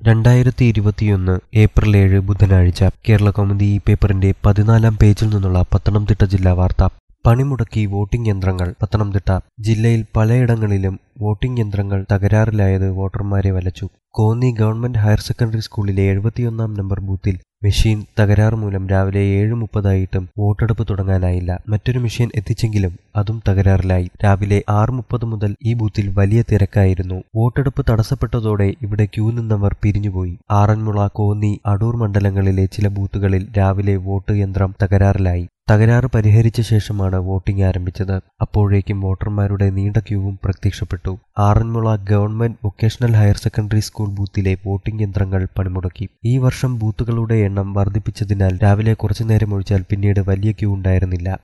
രണ്ടായിരത്തി ഇരുപത്തിയൊന്ന് ഏപ്രിൽ ഏഴ് ബുധനാഴ്ച കേരള കൗമുദി ഈ പേപ്പറിന്റെ പതിനാലാം പേജിൽ നിന്നുള്ള പത്തനംതിട്ട ജില്ലാ വാർത്ത പണിമുടക്കി വോട്ടിംഗ് യന്ത്രങ്ങൾ പത്തനംതിട്ട ജില്ലയിൽ പലയിടങ്ങളിലും വോട്ടിംഗ് യന്ത്രങ്ങൾ തകരാറിലായത് വോട്ടർമാരെ വലച്ചു കോന്നി ഗവൺമെന്റ് ഹയർ സെക്കൻഡറി സ്കൂളിലെ എഴുപത്തിയൊന്നാം നമ്പർ ബൂത്തിൽ മെഷീൻ തകരാറ് മൂലം രാവിലെ ഏഴ് മുപ്പതായിട്ടും വോട്ടെടുപ്പ് തുടങ്ങാനായില്ല മറ്റൊരു മെഷീൻ എത്തിച്ചെങ്കിലും അതും തകരാറിലായി രാവിലെ ആറ് മുപ്പത് മുതൽ ഈ ബൂത്തിൽ വലിയ തിരക്കായിരുന്നു വോട്ടെടുപ്പ് തടസ്സപ്പെട്ടതോടെ ഇവിടെ ക്യൂ നിന്നവർ പിരിഞ്ഞുപോയി ആറന്മുള കോന്നി അടൂർ മണ്ഡലങ്ങളിലെ ചില ബൂത്തുകളിൽ രാവിലെ വോട്ട് യന്ത്രം തകരാറിലായി തകരാറ് പരിഹരിച്ച ശേഷമാണ് വോട്ടിംഗ് ആരംഭിച്ചത് അപ്പോഴേക്കും വോട്ടർമാരുടെ നീണ്ട ക്യൂവും പ്രത്യക്ഷപ്പെട്ടു Aranmula government vocational higher secondary school ബൂത്തിലെ വോട്ടിംഗ് യന്ത്രങ്ങൾ പണിമുടക്കി ഈ വർഷം ബൂത്തുകളുടെ എണ്ണം വർദ്ധിപ്പിച്ചതിനാൽ രാവിലെ കുറച്ചുനേരം ഒഴിച്ചാൽ പിന്നീട് വലിയ ക്യൂ ഉണ്ടായിരുന്നില്ല